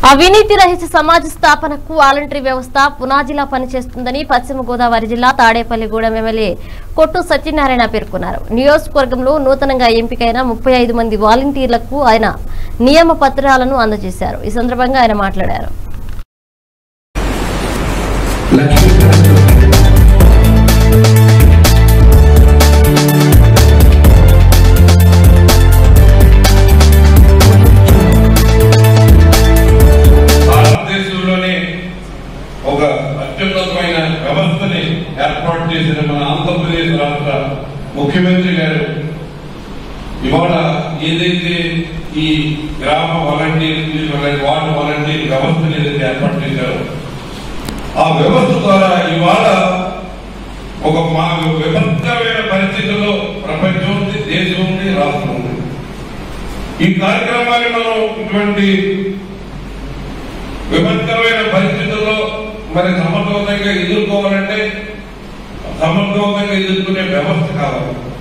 అవినీతి రహిత సమాజ స్థాపనకు వాలంటరీ వ్యవస్థ పునాదిలా పనిచేస్తుందని పశ్చిమ గోదావరి జిల్లా తాడేపల్లిగూడెం ఎమ్మెల్యే కొట్టు సత్యనారాయణ పేర్కొన్నారు నియోజకవర్గంలో నూతనంగా ఎంపికైన ముప్పై ఐదు మంది వాలంటీర్లకు ఆయన నియమ పత్రాలను అందజేశారు ఈ సందర్భంగా ఆయన మాట్లాడారు భారతదేశంలోనే ఒక అత్యున్నతమైన వ్యవస్థని ఏర్పాటు చేసిన మన ఆంధ్రప్రదేశ్ రాష్ట్ర ముఖ్యమంత్రి గారు ఇవాళ ఏదైతే ఈ గ్రామ వాలంటీర్ వార్డు వాలంటీర్ వ్యవస్థను ఏదైతే ఏర్పాటు చేశారో ఆ వ్యవస్థ ద్వారా ఇవాళ ఒక మా విపత్కరమైన పరిస్థితుల్లో ప్రపంచం ఉంది దేశం ఉంది రాష్ట్రం ఉంది ఈ కార్యక్రమాన్ని మనం ఇటువంటి విపత్కరమైన పరిస్థితుల్లో మరి సమర్థవంతంగా ఎదుర్కోవాలంటే సమర్థవంతంగా ఎదుర్కొనే వ్యవస్థ కావాలి